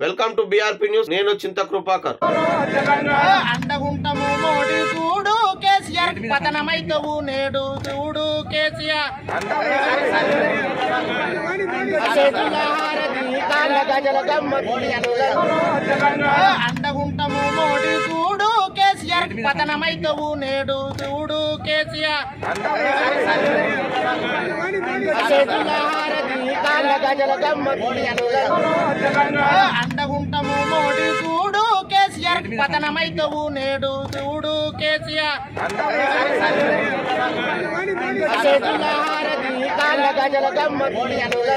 Welcome to BRP news నేను చింత కృపాకర్ అండగుంటము మోడీ చూడు కేసీఆర్ పతనమైతవు నేడు చూడు కేసీఆర్ చేతుల హారతి, కాళ్ళ గజల గమ్మత్తు. అండగుంటము మోడీ చూడు కేసీఆర్ పతనమైతవు నేడు చూడు కేసీఆర్ చేతుల హారతి, కాళ్ళ గజల గమ్మత్తు. అండగుంటము మోడీ చూడు కేసీఆర్ పతనమైతవు నేడు చూడు కేసీఆర్ చేతుల హారతి, కాళ్ళ గజల గమ్మత్తు.